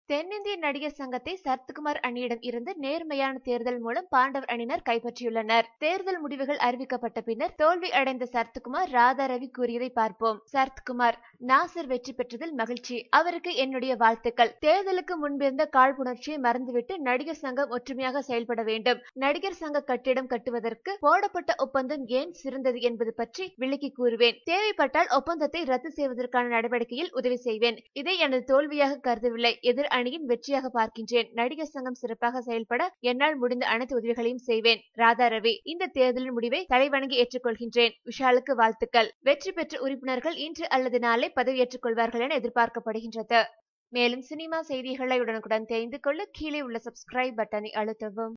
தென்னிந்திய நடிகர் சங்கத்தை சரத்குமார் அணியிடம் இருந்து நேர்மையான தேர்தல் மூலம் பாண்டவர் அணியினர் கைப்பற்றியுள்ளனர் தேர்தல் முடிவுகள் அறிவிக்கப்பட்ட பின்னர் தோல்வி அடைந்த சரத்குமார் ராதா ரவி கூறியதை பார்ப்போம் சரத்குமார் நாசர் வெற்றி பெற்றதில் மகிழ்ச்சி அவருக்கு என்னுடைய வாழ்த்துக்கள் தேர்தலுக்கு முன்பிருந்த காழ்ப்புணர்ச்சியை மறந்துவிட்டு நடிகர் சங்கம் ஒற்றுமையாக செயல்பட வேண்டும் நடிகர் சங்க கட்டிடம் கட்டுவதற்கு போடப்பட்ட ஒப்பந்தம் ஏன் சிறந்தது என்பது பற்றி விளக்கி கூறுவேன் தேவைப்பட்டால் ஒப்பந்தத்தை ரத்து செய்வதற்கான நடவடிக்கையில் உதவி செய்வேன் இதை எனது தோல்வியாக கருதவில்லை எதிர் அணியின் வெற்றியாக பார்க்கின்றேன் நடிகர் சங்கம் சிறப்பாக செயல்பட என்னால் முடிந்த அனைத்து உதவிகளையும் செய்வேன் ராதா ரவி இந்த தேர்தலின் முடிவை தலைவணங்கி ஏற்றுக்கொள்கின்றேன் விஷாலுக்கு வாழ்த்துக்கள் வெற்றி பெற்ற உறுப்பினர்கள் இன்று அல்லது நாளை பதவியேற்றுக் கொள்வார்கள் என எதிர்பார்க்கப்படுகின்றது மேலும் சினிமா செய்திகளை உடனுக்குடன் தெரிந்து கொள்ள கீழே உள்ள சப்ஸ்கிரைப் பட்டனை அழுத்தவும்